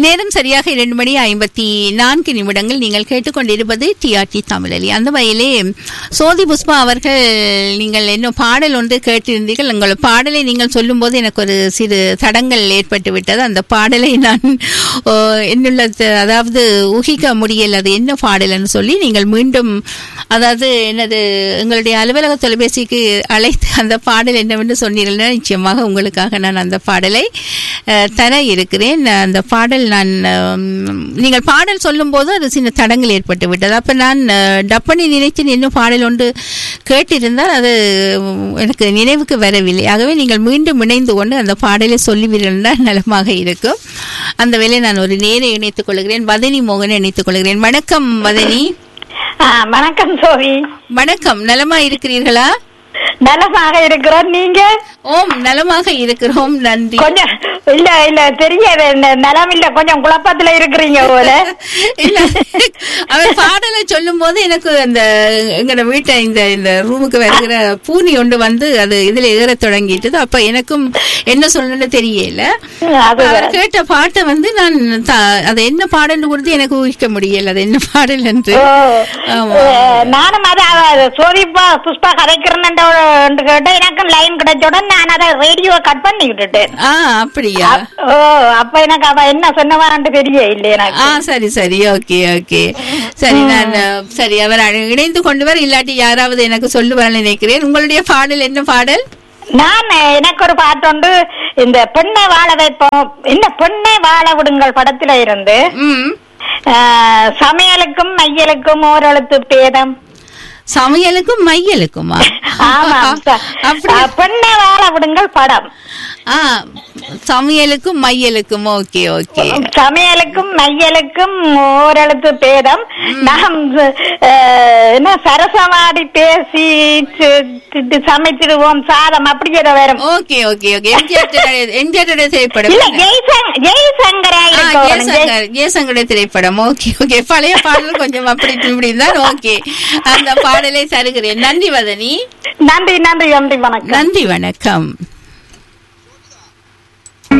நேரம் சரியாக இரண்டு மணி ஐம்பத்தி நான்கு நிமிடங்கள் நீங்கள் கேட்டுக்கொண்டிருப்பது டிஆர்டி தமிழலி அந்த வகையிலே சோதி புஷ்பா அவர்கள் நீங்கள் இன்னும் பாடல் ஒன்று கேட்டிருந்தீர்கள் உங்கள் பாடலை நீங்கள் சொல்லும்போது எனக்கு ஒரு சிறு தடங்கள் ஏற்பட்டு விட்டது அந்த பாடலை நான் ஓ, என்னுள்ள த- அதாவது ஊகிக்க முடியல அது என்ன பாடல்னு சொல்லி நீங்கள் மீண்டும் அதாவது என்னது எங்களுடைய அலுவலக தொலைபேசிக்கு அழைத்து அந்த பாடல் என்னவென்று சொன்னீர்கள் நிச்சயமாக உங்களுக்காக நான் அந்த பாடலை அஹ், தர இருக்கிறேன் அந்த பாடல் நான் அம், நீங்கள் பாடல் சொல்லும்போது அது சின்ன தடங்கள் ஏற்பட்டு விட்டது அப்ப நான் அஹ், டப்பனி நினைத்து இன்னும் பாடல் ஒன்று கேட்டிருந்தால் அது உம், எனக்கு நினைவுக்கு வரவில்லை ஆகவே நீங்கள் மீண்டும் இணைந்து கொண்டு அந்த பாடலை சொல்லுவீர்கள் என்றால் நலமாக இருக்கும் அந்த வேளை நான் ஒரு நேரை இணைத்துக் கொள்கிறேன் வதனி மோகனை இணைத்துக் கொள்கிறேன் வணக்கம் வதனி ஆ, வணக்கம் சோவி வணக்கம் நலமா இருக்கிறீர்களா நலமாக இருக்கிறோம் நீங்க ஓம் நலமாக இருக்கிறோம் நன்றி கொஞ்சம் இல்ல இல்ல தெரியல இந்த நலம் இல்ல கொஞ்சம் குழப்பத்துல இருக்கிறீங்க போல இல்ல அவர் பாடலை சொல்லும் போது எனக்கு அந்த எங்கட வீட்டை இந்த இந்த ரூமுக்கு வருகிற பூனி ஒன்று வந்து அது இதுல ஏற தொடங்கிட்டது அப்ப எனக்கும் என்ன சொல்லணும்னு தெரியல அது அவர் கேட்ட பாட்டை வந்து நான் த- அது என்ன பாடல்னு கொடுத்து எனக்கு ஊகிக்க முடியல அது என்ன பாடல் என்று ஓ, ஆமா. அஹ், நானும் அதை அவ- சோதிப்பா புஷ்பா கதைக்கிறேன்னு கேட்டேன் எனக்கு லைன் கிடைச்சோட நான் அதை ரேடியோ கட் பண்ணி விட்டுட்டேன் ஆ அப்படியா ஓ அப்ப எனக்கு அவ என்ன சொன்னவான்னு தெரிய இல்லை ஆ எனக்கு சரி சரி ஓகே ஓகே சரி நான் அஹ், சரி அவர் அழ- இணைந்து கொண்டு வர இல்லாட்டி யாராவது எனக்கு சொல்லுவார்னு நினைக்கிறேன் உங்களுடைய பாடல் என்ன பாடல் நான் எனக்கு ஒரு பாட்டு உண்டு இந்த பெண்ணை வாழ வைப்போம் இந்த பெண்ணை வாழ விடுங்கள் படத்துல இருந்து ம் ஆஹ், சமையலுக்கும் மையலுக்கும் ஓரெழுத்து பேதம் சமையலுக்கும் மையலுக்குமா ஆமாம் ச- அப்படி ஆஹ், பெண்ணை வாழ விடுங்கள் படம் ஆ சமையலுக்கும் மையலுக்கும் ஓகே ஓகே சமையலுக்கும் மையலுக்கும் ஓரெழுத்து பேதம் நாம் ஆஹ், என்ன சரசமாடி பேசி சி- சி- சமைச்சிடுவோம் சாதம் அப்படி ஏதோ வரும் ஓகே ஓகே ஓகே எம்ஜிஆர் திரைப்படம் இல்ல ஜெய்சங் ஜெய்சங்கரா ஆ, இருக்கணும் ஜெய்- ஜெயசங்கர் ஜெயசங்கருடைய திரைப்படம் ஓகே ஓகே பழைய பாடல் கொஞ்சம் அப்படி இப்படி தான் ஓகே அந்த பாடலை தருகிறேன் நன்றி வதனி நன்றி நன்றி நன்றி வணக்கம் நன்றி வணக்கம்